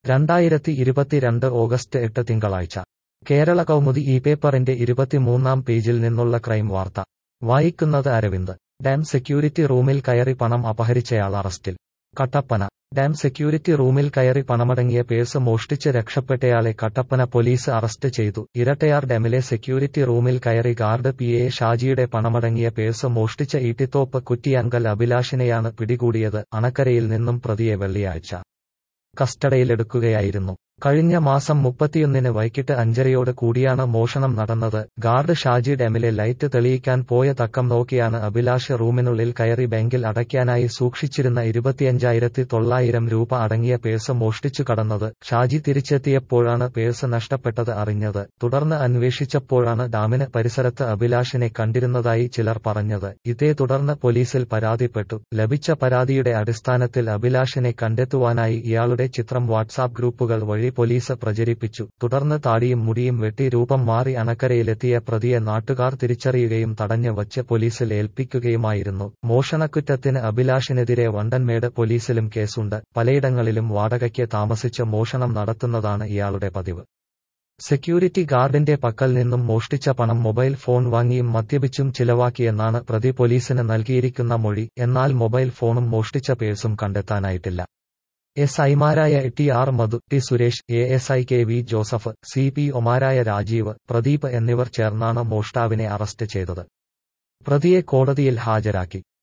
രണ്ടായിരത്തി ഇരുപത്തിരണ്ട് ഓഗസ്റ്റ് എട്ട് തിങ്കളാഴ്ച കേരള കൗമുദി ഈ പേപ്പറിന്റെ ഇരുപത്തിമൂന്നാം പേജിൽ നിന്നുള്ള ക്രൈം വാർത്ത വായിക്കുന്നത് അരവിന്ദ് ഡാം സെക്യൂരിറ്റി റൂമിൽ കയറി പണം അപഹരിച്ചയാൾ അറസ്റ്റിൽ കട്ടപ്പന ഡാം സെക്യൂരിറ്റി റൂമിൽ കയറി പണമടങ്ങിയ പേഴ്സ് മോഷ്ടിച്ച് രക്ഷപ്പെട്ടയാളെ കട്ടപ്പന പോലീസ് അറസ്റ്റ് ചെയ്തു ഇരട്ടയാർ ഡാമിലെ സെക്യൂരിറ്റി റൂമിൽ കയറി ഗാർഡ് പി എ ഷാജിയുടെ പണമടങ്ങിയ പേഴ്സ് മോഷ്ടിച്ച ഈട്ടിത്തോപ്പ് കുറ്റിയങ്കൽ അഭിലാഷിനെയാണ് പിടികൂടിയത് അണക്കരയിൽ നിന്നും പ്രതിയെ വെള്ളിയാഴ്ച കസ്റ്റഡിയിലെടുക്കുകയായിരുന്നു കഴിഞ്ഞ മാസം മുപ്പത്തിയൊന്നിന് വൈകിട്ട് അഞ്ചരയോട് കൂടിയാണ് മോഷണം നടന്നത് ഗാർഡ് ഷാജി ഡാമിലെ ലൈറ്റ് തെളിയിക്കാൻ പോയ തക്കം നോക്കിയാണ് അഭിലാഷ് റൂമിനുള്ളിൽ കയറി ബാങ്കിൽ അടയ്ക്കാനായി സൂക്ഷിച്ചിരുന്ന ഇരുപത്തിയഞ്ചായിരത്തി തൊള്ളായിരം രൂപ അടങ്ങിയ പേഴ്സ് മോഷ്ടിച്ചു കടന്നത് ഷാജി തിരിച്ചെത്തിയപ്പോഴാണ് പേഴ്സ് നഷ്ടപ്പെട്ടത് അറിഞ്ഞത് തുടർന്ന് അന്വേഷിച്ചപ്പോഴാണ് ഡാമിന് പരിസരത്ത് അഭിലാഷിനെ കണ്ടിരുന്നതായി ചിലർ പറഞ്ഞത് ഇതേ തുടർന്ന് പോലീസിൽ പരാതിപ്പെട്ടു ലഭിച്ച പരാതിയുടെ അടിസ്ഥാനത്തിൽ അഭിലാഷിനെ കണ്ടെത്തുവാനായി ഇയാളുടെ ചിത്രം വാട്സാപ്പ് ഗ്രൂപ്പുകൾ വഴി പോലീസ് പ്രചരിപ്പിച്ചു തുടർന്ന് താടിയും മുടിയും വെട്ടി രൂപം മാറി അണക്കരയിലെത്തിയ പ്രതിയെ നാട്ടുകാർ തിരിച്ചറിയുകയും തടഞ്ഞു വച്ച് പോലീസിൽ ഏൽപ്പിക്കുകയുമായിരുന്നു മോഷണക്കുറ്റത്തിന് അഭിലാഷിനെതിരെ വണ്ടൻമേട് പോലീസിലും കേസുണ്ട് പലയിടങ്ങളിലും വാടകയ്ക്ക് താമസിച്ച് മോഷണം നടത്തുന്നതാണ് ഇയാളുടെ പതിവ് സെക്യൂരിറ്റി ഗാർഡിന്റെ പക്കൽ നിന്നും മോഷ്ടിച്ച പണം മൊബൈൽ ഫോൺ വാങ്ങിയും മദ്യപിച്ചും ചിലവാക്കിയെന്നാണ് പ്രതി പോലീസിന് നൽകിയിരിക്കുന്ന മൊഴി എന്നാൽ മൊബൈൽ ഫോണും മോഷ്ടിച്ച പേഴ്സും കണ്ടെത്താനായിട്ടില്ല എസ് ഐമാരായ T R Madhu T Suresh A S I K V Joseph C P ഒമാരായ രാജീവ് പ്രദീപ് എന്നിവർ ചേർന്നാണ് മോഷ്ടാവിനെ അറസ്റ്റ് ചെയ്തത് പ്രതിയെ കോടതിയിൽ ഹാജരാക്കി